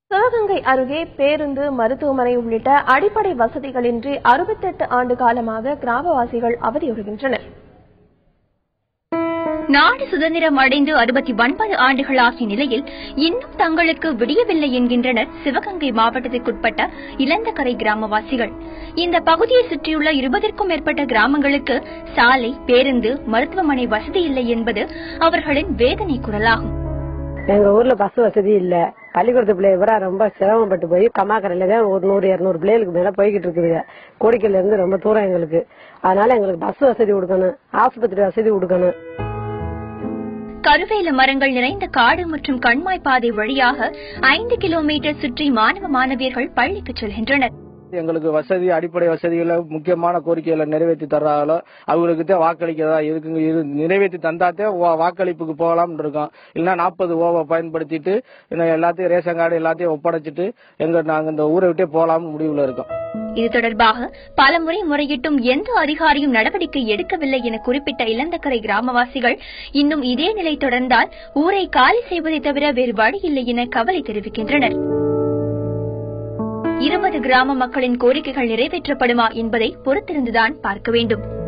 சிவகங்கை அருகே பேருந்து மருத்துவமனை உள்ளிட்ட அடிப்படை வசதிகளின்றி அறுபத்தெட்டு ஆண்டு காலமாக கிராமவாசிகள் அவதியுறுகின்றனர் நாடு சுதந்திரம் அடைந்து அறுபத்தி ஒன்பது ஆண்டுகளாகிய நிலையில் இன்னும் தங்களுக்கு விடியவில்லை என்கின்றனர் சிவகங்கை மாவட்டத்திற்குட்பட்ட இளந்தக்கரை கிராமவாசிகள் இந்த பகுதியை சுற்றியுள்ள இருபதற்கும் மேற்பட்ட கிராமங்களுக்கு சாலை பேருந்து மருத்துவமனை வசதி இல்லை என்பது அவர்களின் வேதனை குரலாகும் எங்க ஊர்ல பஸ் வசதி இல்ல பள்ளிக்கூடத்து பிள்ளைய பூரா ரொம்ப சிரமப்பட்டு போய் கம்மாக்கரையில தான் ஒரு நூறு இருநூறு பிள்ளைகளுக்கு மேல போய்கிட்டு இருக்குதுங்க கோடிக்கையில இருந்து ரொம்ப தூரம் எங்களுக்கு அதனால எங்களுக்கு பஸ் வசதி கொடுக்கணும் ஆஸ்பத்திரி வசதி கொடுக்கணும் கருவேல மரங்கள் நிறைந்த காடு மற்றும் கண்மாய் பாதை வழியாக ஐந்து கிலோமீட்டர் சுற்றி மாணவ மாணவியர்கள் பள்ளிக்கு செல்கின்றனர் எங்களுக்கு வசதி அடிப்படை வசதிகளை முக்கியமான கோரிக்கைகளை நிறைவேற்றி தர்றாங்களோ அவங்களுக்கு தான் வாக்களிக்கிறதா இருக்குங்க இது நிறைவேற்றி தந்தாத்தே வா- வாக்களிப்புக்கு போகலாம்னு இருக்கோம் இல்லைன்னா நாற்பது ஓவை பயன்படுத்திட்டு இன்னும் எல்லாத்தையும் ரேஷன் கார்டு எல்லாத்தையும் ஒப்படைச்சிட்டு எங்க நாங்க இந்த ஊரை விட்டே போகலாம்னு முடிவுல இருக்கோம் இது தொடர்பாக பலமுறை முறையிட்டும் எந்த அதிகாரியும் நடவடிக்கை எடுக்கவில்லை என குறிப்பிட்ட இளந்தக்கரை கிராமவாசிகள் இன்னும் இதே நிலை தொடர்ந்தால் ஊரை காலி செய்வதை தவிர வேறு வழி இல்லை என கவலை தெரிவிக்கின்றனர் இருபது கிராம மக்களின் கோரிக்கைகள் நிறைவேற்றப்படுமா என்பதை பொறுத்திருந்துதான் பார்க்க வேண்டும்